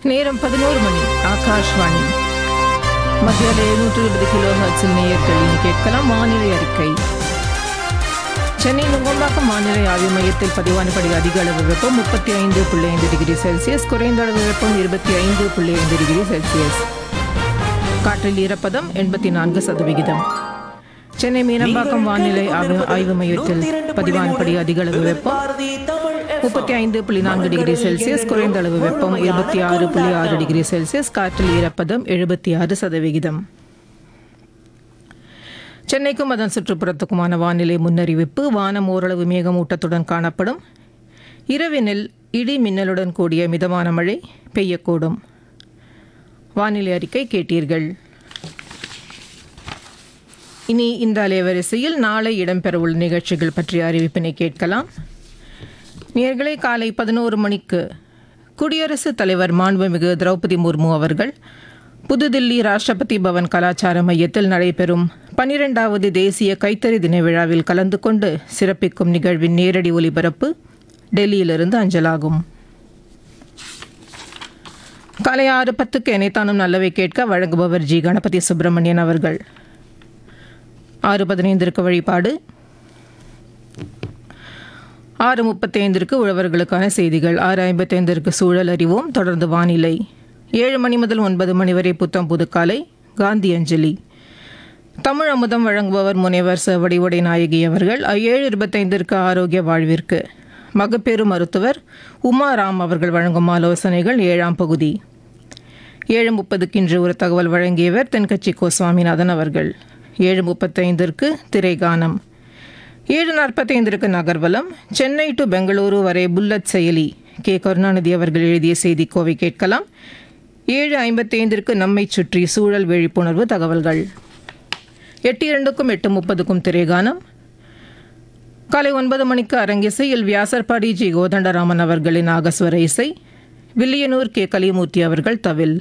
நேரம் பதினோரு மணி ஆகாஷ்வாணி மத்தியால எழுநூற்று இருபது கிலோ ஹர்ட்ஸில் நேயர்களின் கேட்கலாம் வானிலை அறிக்கை சென்னை நுங்கம்பாக்கம் வானிலை ஆய்வு மையத்தில் பதிவானபடி அதிக அளவு வெப்பம் முப்பத்தி ஐந்து புள்ளி ஐந்து டிகிரி செல்சியஸ் குறைந்த அளவு வெப்பம் இருபத்தி ஐந்து புள்ளி ஐந்து டிகிரி செல்சியஸ் காற்றில் ஈரப்பதம் எண்பத்தி நான்கு சதவிகிதம் சென்னை மீனம்பாக்கம் வானிலை ஆய்வு- ஆய்வு மையத்தில் பதிவானபடி அதிக அளவு வெப்பம் முப்பத்தி ஐந்து புள்ளி நான்கு டிகிரி செல்சியஸ் குறைந்த அளவு வெப்பம் இருபத்தி ஆறு புள்ளி ஆறு டிகிரி செல்சியஸ் காற்றில் ஈரப்பதம் எழுபத்தி ஆறு சதவிகிதம் சென்னைக்கும் அதன் சுற்றுப்புறத்துக்குமான வானிலை முன்னறிவிப்பு வானம் ஓரளவு மேகமூட்டத்துடன் காணப்படும் இரவினில் இடி மின்னலுடன் கூடிய மிதமான மழை பெய்யக்கூடும் வானிலை அறிக்கை கேட்டீர்கள் இனி இந்த அலைவரிசையில் நாளை இடம்பெறவுள்ள நிகழ்ச்சிகள் பற்றிய அறிவிப்பினை கேட்கலாம் நேர்களை காலை பதினோரு மணிக்கு குடியரசுத் தலைவர் மாண்புமிகு திரௌபதி முர்மு அவர்கள் புதுதில்லி ராஷ்டிரபதி பவன் கலாச்சார மையத்தில் நடைபெறும் பனிரெண்டாவது தேசிய கைத்தறி தின விழாவில் கலந்து கொண்டு சிறப்பிக்கும் நிகழ்வின் நேரடி ஒலிபரப்பு டெல்லியிலிருந்து அஞ்சலாகும் காலை ஆறு பத்துக்கு இணைத்தானும் நல்லவை கேட்க வழங்குபவர் ஜி கணபதி சுப்பிரமணியன் அவர்கள் ஆறு பதினைந்திற்கு வழிபாடு ஆறு முப்பத்தி ஐந்திற்கு உழவர்களுக்கான செய்திகள் ஆறு ஐம்பத்தைந்திற்கு சூழல் அறிவோம் தொடர்ந்து வானிலை ஏழு மணி முதல் ஒன்பது மணி வரை புத்தம் புதுக்காலை காந்தி அஞ்சலி தமிழ் அமுதம் வழங்குபவர் முனைவர் ச வடிவுடை நாயகி அவர்கள் ஏழு இருபத்தைந்திற்கு ஆரோக்கிய வாழ்விற்கு மகப்பேறு மருத்துவர் உமா ராம் அவர்கள் வழங்கும் ஆலோசனைகள் ஏழாம் பகுதி ஏழு முப்பதுக்கு இன்று ஒரு தகவல் வழங்கியவர் தென்கட்சி கோ சுவாமிநாதன் அவர்கள் ஏழு முப்பத்தைந்திற்கு திரைகானம் ஏழு நாற்பத்தைந்திற்கு நகர்வலம் சென்னை டு பெங்களூரு வரை புல்லட் செயலி கே கருணாநிதி அவர்கள் எழுதிய செய்தி கோவை கேட்கலாம் ஏழு ஐம்பத்தைந்திற்கு நம்மை சுற்றி சூழல் விழிப்புணர்வு தகவல்கள் எட்டு இரண்டுக்கும் எட்டு முப்பதுக்கும் திரைகானம் காலை ஒன்பது மணிக்கு அரங்கிசையில் வியாசர்பாடி ஜி கோதண்டராமன் அவர்களின் ஆகஸ்வர இசை வில்லியனூர் கே கலிமூர்த்தி அவர்கள் தவில்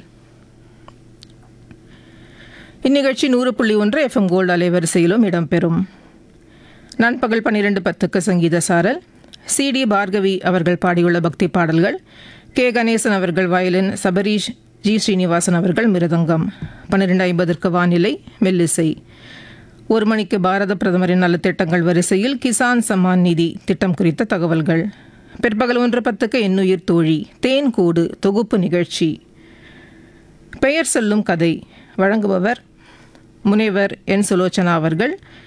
இந்நிகழ்ச்சி நூறு புள்ளி ஒன்று எஃப்எம் கோல்டு அலைவரிசையிலும் இடம்பெறும் நண்பகல் பன்னிரெண்டு பத்துக்கு சங்கீத சாரல் சிடி பார்கவி அவர்கள் பாடியுள்ள பக்தி பாடல்கள் கே கணேசன் அவர்கள் வயலின் சபரீஷ் ஜி ஸ்ரீனிவாசன் அவர்கள் மிருதங்கம் பன்னிரெண்டு ஐம்பதற்கு வானிலை மெல்லிசை ஒரு மணிக்கு பாரத பிரதமரின் நலத்திட்டங்கள் வரிசையில் கிசான் சம்மான் நிதி திட்டம் குறித்த தகவல்கள் பிற்பகல் ஒன்று பத்துக்கு எண்ணுயிர் தோழி தேன் கூடு தொகுப்பு நிகழ்ச்சி பெயர் சொல்லும் கதை வழங்குபவர் முனைவர் என் சுலோச்சனா அவர்கள்